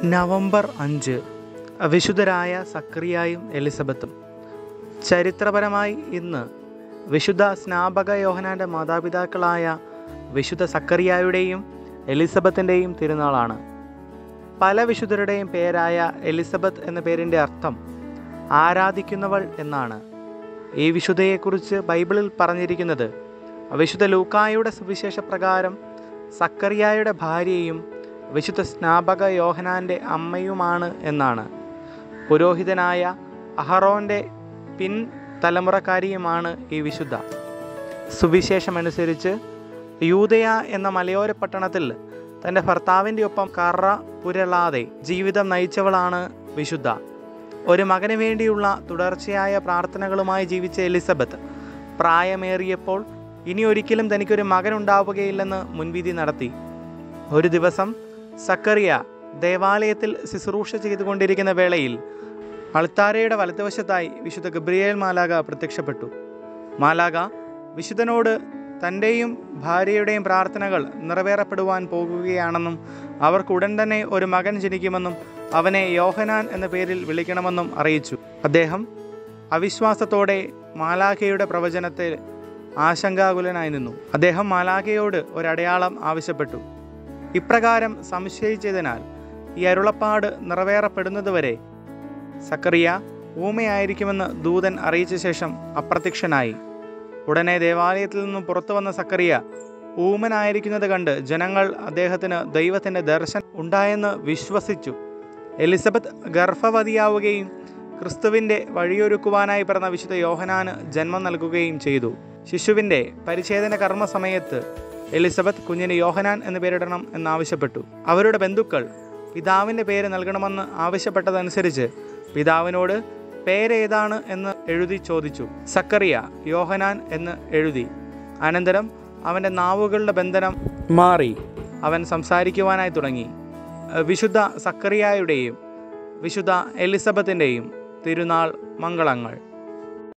November അഞ്ച് വിശുദ്ധരായ സക്രിയായും എലിസബത്തും ചരിത്രപരമായി ഇന്ന് വിശുദ്ധ സ്നാപക യോഹനാൻ്റെ മാതാപിതാക്കളായ വിശുദ്ധ സക്കറിയായുടെയും എലിസബത്തിൻ്റെയും തിരുനാളാണ് പല വിശുദ്ധരുടെയും പേരായ എലിസബത്ത് എന്ന പേരിൻ്റെ അർത്ഥം ആരാധിക്കുന്നവൾ എന്നാണ് ഈ വിശുദ്ധയെക്കുറിച്ച് ബൈബിളിൽ പറഞ്ഞിരിക്കുന്നത് വിശുദ്ധ ലൂക്കായുടെ സുവിശേഷ പ്രകാരം സക്കറിയായുടെ ഭാര്യയും വിശുദ്ധ സ്നാപക യോഹനാൻ്റെ അമ്മയുമാണ് എന്നാണ് പുരോഹിതനായ അഹറോൻ്റെ പിൻ തലമുറക്കാരിയുമാണ് ഈ വിശുദ്ധ സുവിശേഷമനുസരിച്ച് യൂതയ എന്ന മലയോര പട്ടണത്തിൽ തൻ്റെ ഭർത്താവിൻ്റെ ഒപ്പം കറ പുരളാതെ ജീവിതം നയിച്ചവളാണ് വിശുദ്ധ ഒരു മകന് വേണ്ടിയുള്ള തുടർച്ചയായ പ്രാർത്ഥനകളുമായി ജീവിച്ച എലിസബത്ത് പ്രായമേറിയപ്പോൾ ഇനി ഒരിക്കലും തനിക്കൊരു മകനുണ്ടാവുകയില്ലെന്ന് മുൻവിധി നടത്തി ഒരു ദിവസം സക്കറിയ ദേവാലയത്തിൽ ശുശ്രൂഷ ചെയ്തുകൊണ്ടിരിക്കുന്ന വേളയിൽ അൾത്താരയുടെ വലതുവശത്തായി വിശുദ്ധ ഗബ്രിയേൽ മാലാക പ്രത്യക്ഷപ്പെട്ടു മാലാക വിശുദ്ധനോട് തൻ്റെയും ഭാര്യയുടെയും പ്രാർത്ഥനകൾ നിറവേറപ്പെടുവാൻ പോകുകയാണെന്നും അവർക്ക് ഉടൻ തന്നെ ഒരു മകൻ ജനിക്കുമെന്നും അവനെ യോഹനാൻ എന്ന പേരിൽ വിളിക്കണമെന്നും അറിയിച്ചു അദ്ദേഹം അവിശ്വാസത്തോടെ മാലാഖയുടെ പ്രവചനത്തെ ആശങ്കാകുലനായി നിന്നു അദ്ദേഹം മാലാഖയോട് ഒരടയാളം ആവശ്യപ്പെട്ടു ഇപ്രകാരം സംശയിച്ചതിനാൽ ഈ അരുളപ്പാട് നിറവേറപ്പെടുന്നതുവരെ സക്കറിയ ഊമയായിരിക്കുമെന്ന് ദൂതൻ അറിയിച്ച ശേഷം അപ്രത്യക്ഷനായി ഉടനെ ദേവാലയത്തിൽ നിന്നും പുറത്തു വന്ന സക്കറിയ ഊമനായിരിക്കുന്നത് കണ്ട് ജനങ്ങൾ അദ്ദേഹത്തിന് ദൈവത്തിൻ്റെ ദർശനം ഉണ്ടായെന്ന് വിശ്വസിച്ചു എലിസബത്ത് ഗർഭവതിയാവുകയും ക്രിസ്തുവിൻ്റെ വഴിയൊരുക്കുവാനായി പിറന്ന വിശുദ്ധ യോഹനാന് ജന്മം നൽകുകയും ചെയ്തു ശിശുവിൻ്റെ പരിച്ഛേദന കർമ്മ സമയത്ത് എലിസബത്ത് കുഞ്ഞിന് യോഹനാൻ എന്ന് പേരിടണം എന്നാവശ്യപ്പെട്ടു അവരുടെ ബന്ധുക്കൾ പിതാവിൻ്റെ പേര് നൽകണമെന്ന് ആവശ്യപ്പെട്ടതനുസരിച്ച് പിതാവിനോട് പേരേതാണ് എന്ന് എഴുതി ചോദിച്ചു സക്കറിയ യോഹനാൻ എന്ന് എഴുതി അനന്തരം അവൻ്റെ നാവുകളുടെ ബന്ധനം മാറി അവൻ സംസാരിക്കുവാനായി തുടങ്ങി വിശുദ്ധ സക്കറിയായുടെയും വിശുദ്ധ എലിസബത്തിൻ്റെയും തിരുനാൾ മംഗളങ്ങൾ